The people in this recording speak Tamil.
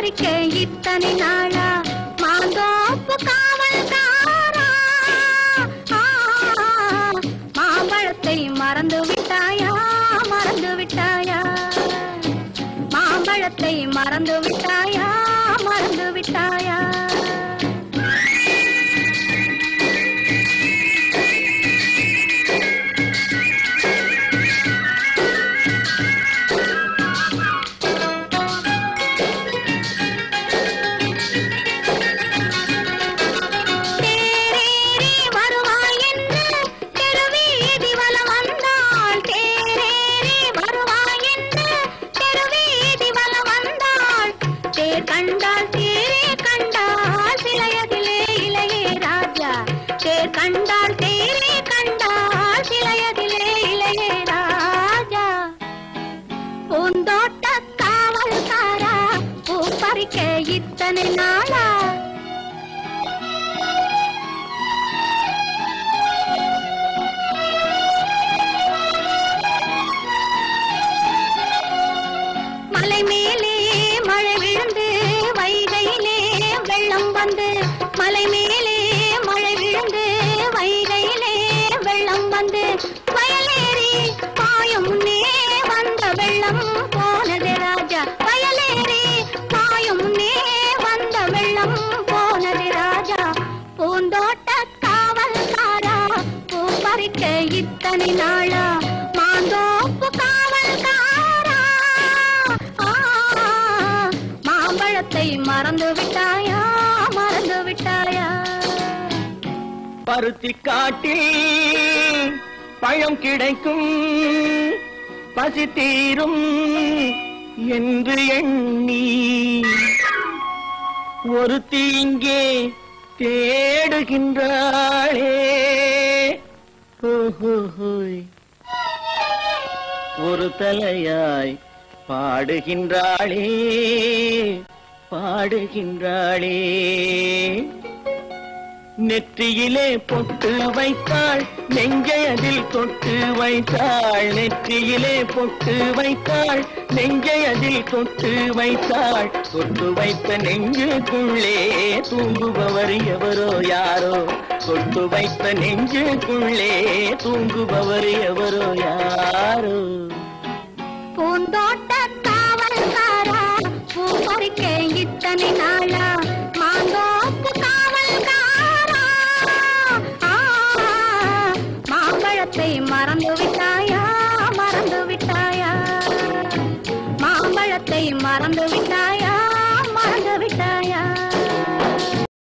பறிக்க இத்தனை நாளா மாந்தோப்பு காவல்காரா ஆ, மாம்பழத்தை மறந்து விட்டாயா மறந்து விட்டாயா மாம்பழத்தை மறந்து விட்டாயா மறந்து விட்டாயா தேரேறி வருவாய் என்று தெருவீதி வலம் வந்தாள் தேரேறி வருவாய் என்று தெருவீதி வலம் வந்தாள் தேர் கண்டால் தேரே கண்டால் சிலையதிலே இளையே ராஜா தேர் கண்டால் தேரே கண்டால் சிலையதிலே இளையே ராஜா பூந்தோட்ட காவல்காரா பூ பறிக்க இத்தனை நாளா மலை மேலே மழை விழுந்து வைகையிலே வெள்ளம் வந்து மலை மேலே மழை விழுந்து வைகையிலே வெள்ளம் வந்து வயலேறி பாயும் முன்னே வந்த வெள்ளம் போனது ராஜா வயலேறி பாயும் முன்னே வந்த வெள்ளம் போனது ராஜா பூந்தோட்ட காவல்காரா பூ பறிக்க இத்தனை நாளா மாந்தோப்பு காவல்காரா ஆ, மாம்பழத்தை மறந்து விட்டாயா மறந்து விட்டாயா பருத்தி காட்டில் பழம் கிடைக்கும் பசி தீரும் என்று எண்ணி ஒரு தீங்கே தேடுகின்றாளே ஹோஹோஹோய். ஒரு தலையாய் பாடுகின்றாளே பாடுகின்றாளே நெற்றியிலே பொட்டு வைத்தாள் நெஞ்சை அதில் தொட்டு வைத்தாள் நெற்றியிலே பொட்டு வைத்தாள் நெஞ்சை அதில் தொட்டு வைத்தாள் தொட்டு வைத்த நெஞ்சுக்குள்ளே தூங்குபவர் எவரோ யாரோ தொட்டு வைத்த நெஞ்சுக்குள்ளே தூங்குபவர் எவரோ யாரோ பூந்தோட்ட காவல்காரா பூ பறிக்க இத்தனை நாளா